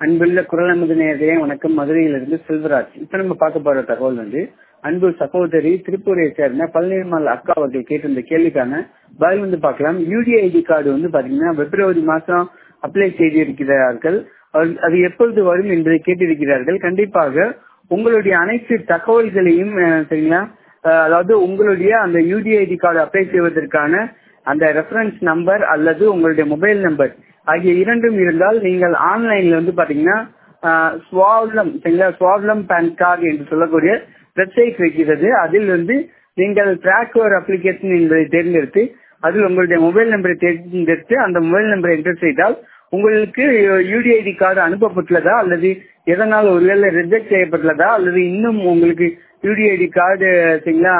அன்புள்ள குரல் நமது நேர்களே வணக்கம் மதுரையிலிருந்து செல்வராஜ் இப்ப நம்ம பார்க்க போற தகவல் வந்து அன்பு சகோதரி திருப்பூரை சேர்ந்த பழனிமால் அக்கா அவர்கள் கேட்டிருந்த கேள்விக்கான பதில் வந்து பார்க்கலாம் யூடிஐடி கார்டு வந்து பாத்தீங்கன்னா பிப்ரவரி மாசம் அப்ளை செய்திருக்கிறார்கள் அவர் அது எப்பொழுது வரும் என்பதை கேட்டிருக்கிறார்கள் கண்டிப்பாக உங்களுடைய அனைத்து தகவல்களையும் அஹ், சரிங்களா அஹ், அதாவது உங்களுடைய அந்த யூடிஐடி கார்டு அப்ளை செய்வதற்கான அந்த ரெஃபரன்ஸ் நம்பர் அல்லது உங்களுடைய மொபைல் நம்பர் ஆகிய இரண்டும் இருந்தால் நீங்கள் ஆன்லைன்ல வந்து பாத்தீங்கன்னா ஸ்வாவ்லம் சரிங்களா ஸ்வாவ்லம் பேன் கார்டு என்று சொல்லக்கூடிய வெப்சைட் வைக்கிறது அதில் வந்து நீங்கள் டிராக்வர் அப்ளிகேஷன் என்பதை தேர்ந்தெடுத்து அதில் உங்களுடைய மொபைல் நம்பரை தேர்ந்தெடுத்து அந்த மொபைல் நம்பரை என்டர் செய்தால் உங்களுக்கு யூடிஐடி கார்டு அனுப்பப்பட்டுள்ளதா அல்லது எதனால் ஒருவேளை ரிஜெக்ட் செய்யப்பட்டுள்ளதா அல்லது இன்னும் உங்களுக்கு யூடிஐடி கார்டு சரிங்களா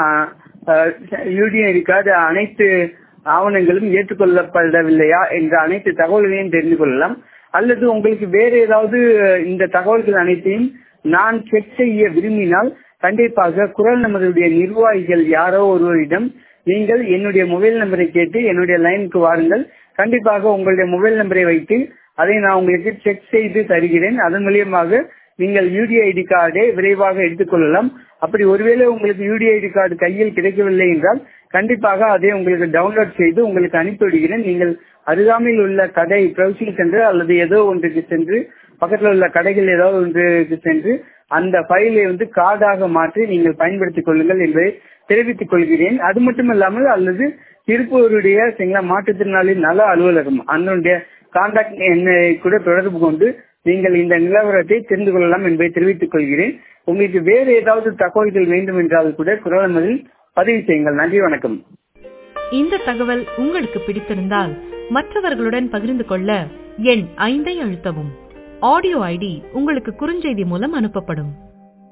யூடிஐடி கார்டு அனைத்து ஆவணங்களும் ஏற்றுக்கொள்ளப்படவில்லையா என்ற அனைத்து தகவல்களையும் தெரிந்து கொள்ளலாம் அல்லது உங்களுக்கு வேறு ஏதாவது இந்த தகவல்கள் அனைத்தையும் நான் செக் செய்ய விரும்பினால் கண்டிப்பாக குரல் நமதுடைய நிர்வாகிகள் யாரோ ஒருவரிடம் நீங்கள் என்னுடைய மொபைல் நம்பரை கேட்டு என்னுடைய லைனுக்கு வாருங்கள் கண்டிப்பாக உங்களுடைய மொபைல் நம்பரை வைத்து அதை நான் உங்களுக்கு செக் செய்து தருகிறேன் அதன் மூலியமாக நீங்கள் யூடிஐடி கார்டை விரைவாக எடுத்துக்கொள்ளலாம் அப்படி ஒருவேளை உங்களுக்கு யூடிஐடி கார்டு கையில் கிடைக்கவில்லை என்றால் கண்டிப்பாக அதை உங்களுக்கு டவுன்லோட் செய்து உங்களுக்கு அனுப்பிவிடுகிறேன் நீங்கள் அருகாமையில் உள்ள கடை ப்ரௌசிங் சென்டர் அல்லது ஏதோ ஒன்றுக்கு சென்று பக்கத்தில் உள்ள கடைகள் ஏதாவது ஒன்றுக்கு சென்று அந்த ஃபைலை வந்து கார்டாக மாற்றி நீங்கள் பயன்படுத்திக் கொள்ளுங்கள் என்பதை தெரிவித்துக் கொள்கிறேன் அது மட்டுமல்லாமல் அல்லது திருப்பூருடைய சிங்கள மாற்றுத்திறனாளி நல அலுவலகம் அதனுடைய கான்டாக்ட் எண்ணை கூட தொடர்பு கொண்டு நீங்கள் இந்த நிலவரத்தை தெரிந்து கொள்ளலாம் என்பதை தெரிவித்துக் கொள்கிறேன் உங்களுக்கு வேறு ஏதாவது தகவல்கள் வேண்டும் என்றால் கூட குரலமதில் பதிவு செய்யுங்கள் நன்றி வணக்கம் இந்த தகவல் உங்களுக்கு பிடித்திருந்தால் மற்றவர்களுடன் பகிர்ந்து கொள்ள எண் ஐந்தை அழுத்தவும் ஆடியோ ஐடி உங்களுக்கு குறுஞ்செய்தி மூலம் அனுப்பப்படும்